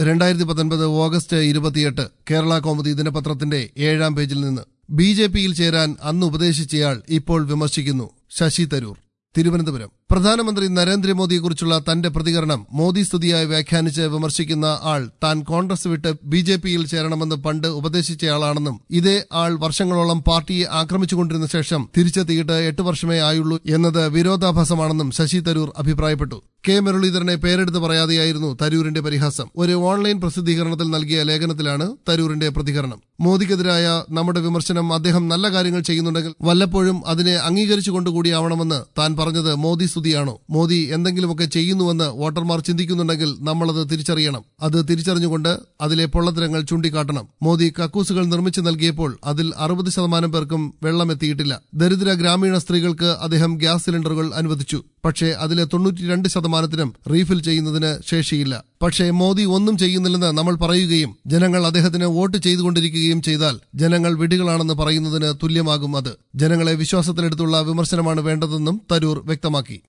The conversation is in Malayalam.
രണ്ടായിരത്തി പത്തൊൻപത് ഓഗസ്റ്റ് ഇരുപത്തിയെട്ട് കേരള കൗമുദി ദിനപത്രത്തിന്റെ ഏഴാം പേജിൽ നിന്ന് ബി ജെ പിയിൽ ചേരാൻ അന്ന് ഉപദേശിച്ചയാൾ ഇപ്പോൾ വിമർശിക്കുന്നു ശശി തരൂർ തിരുവനന്തപുരം പ്രധാനമന്ത്രി നരേന്ദ്രമോദിയെക്കുറിച്ചുള്ള തന്റെ പ്രതികരണം മോദി സ്തുതിയായി വ്യാഖ്യാനിച്ച് വിമർശിക്കുന്ന ആൾ താൻ കോൺഗ്രസ് വിട്ട് ബി ജെ പിയിൽ ചേരണമെന്ന് പണ്ട് ഉപദേശിച്ചയാളാണെന്നും ഇതേ ആൾ വർഷങ്ങളോളം പാർട്ടിയെ ആക്രമിച്ചുകൊണ്ടിരുന്ന ശേഷം തിരിച്ചെത്തിയിട്ട് എട്ട് വർഷമേ ആയുള്ളൂ എന്നത് വിരോധാഭാസമാണെന്നും ശശി തരൂർ അഭിപ്രായപ്പെട്ടു കെ മുരളീധരനെ പേരെടുത്ത് പറയാതെയായിരുന്നു തരൂരിന്റെ പരിഹാസം ഒരു ഓൺലൈൻ പ്രസിദ്ധീകരണത്തിൽ നൽകിയ ലേഖനത്തിലാണ് തരൂരിന്റെ പ്രതികരണം മോദിക്കെതിരായ നമ്മുടെ വിമർശനം അദ്ദേഹം നല്ല കാര്യങ്ങൾ ചെയ്യുന്നുണ്ടെങ്കിൽ വല്ലപ്പോഴും അതിനെ അംഗീകരിച്ചുകൊണ്ടുകൂടിയാവണമെന്ന് താൻ പറഞ്ഞത് മോദി സ്തുതിയാണോ മോദി എന്തെങ്കിലുമൊക്കെ ചെയ്യുന്നുവെന്ന് വോട്ടർമാർ ചിന്തിക്കുന്നുണ്ടെങ്കിൽ നമ്മളത് തിരിച്ചറിയണം അത് തിരിച്ചറിഞ്ഞുകൊണ്ട് അതിലെ പൊള്ളത്തരങ്ങൾ ചൂണ്ടിക്കാട്ടണം മോദി കക്കൂസുകൾ നിർമ്മിച്ചു നൽകിയപ്പോൾ അതിൽ അറുപത് ശതമാനം പേർക്കും വെള്ളം എത്തിയിട്ടില്ല ദരിദ്ര ഗ്രാമീണ സ്ത്രീകൾക്ക് അദ്ദേഹം ഗ്യാസ് സിലിണ്ടറുകൾ അനുവദിച്ചു പക്ഷേ അതിലെ തൊണ്ണൂറ്റിരണ്ട് ശതമാനത്തിനും റീഫിൽ ചെയ്യുന്നതിന് ശേഷിയില്ല പക്ഷേ മോദി ഒന്നും ചെയ്യുന്നില്ലെന്ന് നമ്മൾ പറയുകയും ജനങ്ങൾ അദ്ദേഹത്തിന് വോട്ട് ചെയ്തുകൊണ്ടിരിക്കുകയും ചെയ്താൽ ജനങ്ങൾ വിഡികളാണെന്ന് പറയുന്നതിന് തുല്യമാകും അത് ജനങ്ങളെ വിശ്വാസത്തിലെടുത്തുള്ള വിമർശനമാണ് വേണ്ടതെന്നും തരൂർ വ്യക്തമാക്കി